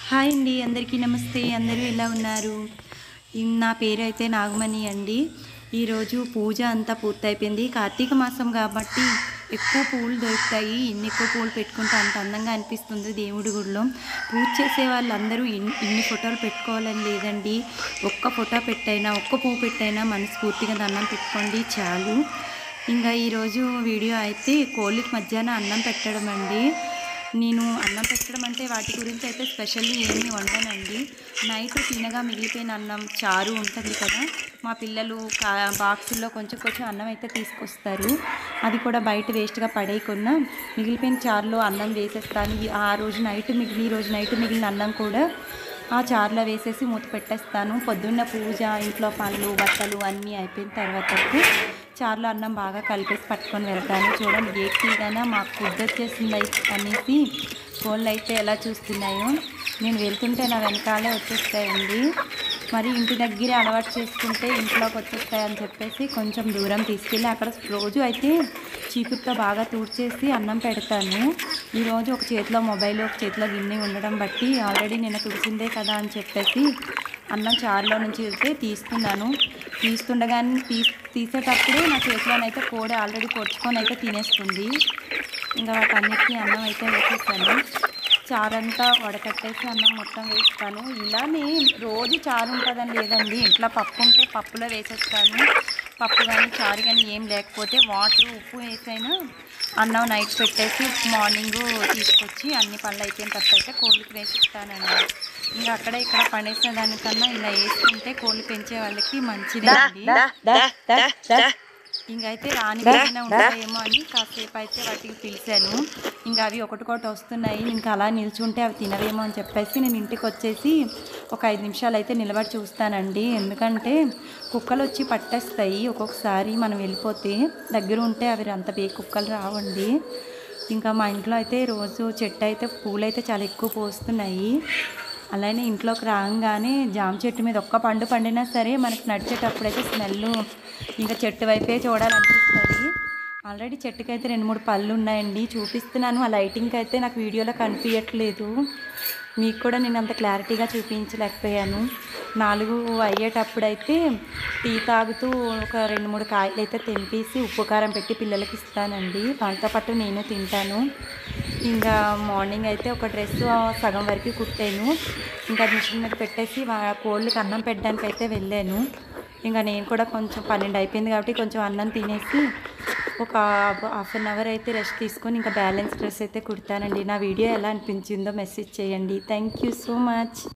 hi అండి అందరికీ నమస్తే అందరూ ఎలా ఉన్నారు ఇం- నా పేరు అయితే నాగమణి అండి ఈరోజు పూజ అంతా పూర్తయిపోయింది కార్తీక మాసం కాబట్టి ఎక్కువ పూలు దొరుకుతాయి ఇన్ని ఎక్కువ పూలు పెట్టుకుంటే అంత అందంగా అనిపిస్తుంది దేవుడి గుడిలో పూజ చేసే వాళ్ళందరూ ఇన్ని ఇన్ని ఫోటోలు పెట్టుకోవాలని లేదండి ఒక్క ఫోటో పెట్టైనా ఒక్క పువ్వు పెట్టైనా మనస్ఫూర్తిగా దండం పెట్టుకోండి చాలు ఇంకా ఈరోజు వీడియో అయితే కోళ్ళకి మధ్యాహ్నం అన్నం పెట్టడం అండి నేను అన్నం పెట్టడం అంటే వాటి గురించి అయితే స్పెషల్లీ ఏమీ వండనండి నైట్ తినగా మిగిలిపోయిన అన్నం చారు ఉంటుంది కదా మా పిల్లలు కా బాక్సుల్లో కొంచెం కొంచెం అన్నం అయితే తీసుకొస్తారు అది కూడా బయట వేస్ట్గా పడేయకుండా మిగిలిపోయిన చారులో అన్నం వేసేస్తాను ఈ- ఆ రోజు నైట్ మిగిలి ఈ రోజు నైట్ మిగిలిన అన్నం కూడా ఆ చారులో వేసేసి మూత పెట్టేస్తాను పొద్దున్న పూజ ఇంట్లో పనులు బట్టలు అన్నీ అయిపోయిన తర్వాత చారులో అన్నం బాగా కలిపేసి పట్టుకొని వెళ్తాను చూడండి గేట్ తీయగానే మాకు ఫుడ్ వచ్చేసింది అనేసి కోళ్ళు అయితే ఎలా చూస్తున్నాయో నేను వెళ్తుంటే నా వెనకాలే వచ్చేస్తాయండి మరి ఇంటి దగ్గరే అలవాటు చేసుకుంటే ఇంట్లోకి వచ్చేస్తాయని చెప్పేసి కొంచెం దూరం తీసుకెళ్ళి అక్కడ రోజు అయితే చీపురుతో బాగా తూడ్చేసి అన్నం పెడతాను ఈరోజు ఒక చేతిలో మొబైల్ ఒక చేతిలో గిన్నె ఉండడం బట్టి ఆల్రెడీ నేను తుడిసిందే కదా అని చెప్పేసి అన్నం చారులో నుంచి అయితే తీస్తున్నాను తీస్తుండగానే తీ తీసేటప్పుడు నా చేతిలోనైతే కోడి ఆల్రెడీ పొడుచుకొని అయితే తినేస్తుంది ఇంకా వాటన్నిటికీ అన్నం అయితే వేసేస్తాను చారంతా వడకట్టేసి అన్నం మొత్తం వేస్తాను ఇలానే రోజు చారు ఉంటుందని లేదండి ఇంట్లో పప్పు ఉంటే పప్పులో వేసేస్తాను పప్పు కానీ చారు కానీ ఏం లేకపోతే వాటర్ ఉప్పు వేసైనా అన్నం నైట్ పెట్టేసి మార్నింగ్ తీసుకొచ్చి అన్ని పనులు అయిపోయిన తర్వాత అయితే కోళ్ళకి వేసిస్తానండి ఇంకా అక్కడ ఇక్కడ పడేసే దానికన్నా ఇలా వేసుకుంటే కోళ్ళు పెంచే వాళ్ళకి మంచిదే అండి ఇంకైతే రాని ఏమైనా ఉంటాయేమో అని కాసేపు అయితే వాటికి పిలిచాను ఇంకా అవి ఒకటికొకటి వస్తున్నాయి ఇంకా అలా నిల్చుంటే అవి తినవేమో అని చెప్పేసి నేను ఇంటికి వచ్చేసి ఒక ఐదు నిమిషాలు అయితే నిలబడి చూస్తానండి ఎందుకంటే కుక్కలు వచ్చి పట్టేస్తాయి ఒక్కొక్కసారి మనం వెళ్ళిపోతే దగ్గర ఉంటే అవి అంత బే కుక్కలు రావండి ఇంకా మా ఇంట్లో అయితే రోజు చెట్టు అయితే పూలు అయితే చాలా ఎక్కువ పోస్తున్నాయి అలానే ఇంట్లోకి రాగానే జామ చెట్టు మీద ఒక్క పండు పండినా సరే మనకి నడిచేటప్పుడు అయితే స్మెల్ ఇంకా చెట్టు వైపే చూడాలనిపిస్తుంది ఆల్రెడీ చెట్టుకి అయితే రెండు మూడు పళ్ళు ఉన్నాయండి చూపిస్తున్నాను ఆ లైటింగ్ అయితే నాకు వీడియోలో కనిపించట్లేదు మీకు కూడా నేను అంత క్లారిటీగా చూపించలేకపోయాను నాలుగు అయ్యేటప్పుడు అయితే టీ తాగుతూ ఒక రెండు మూడు కాయలు అయితే తెంపేసి ఉప్పు కారం పెట్టి పిల్లలకి ఇస్తానండి దాంతో పాటు నేను తింటాను ఇంకా మార్నింగ్ అయితే ఒక డ్రెస్ సగం వరకు కుట్టాను ఇంకా మిషన్ మీద పెట్టేసి వా- కోళ్ళకి అన్నం పెట్టడానికి అయితే వెళ్ళాను ఇంకా నేను కూడా కొంచెం పన్నెండు అయిపోయింది కాబట్టి కొంచెం అన్నం తినేసి ఒక హాఫ్ అన్ అవర్ అయితే రెస్ట్ తీసుకొని ఇంకా బ్యాలెన్స్ డ్రెస్ అయితే కుడతానండి నా వీడియో ఎలా అనిపించిందో మెసేజ్ చేయండి థ్యాంక్ యూ సో మచ్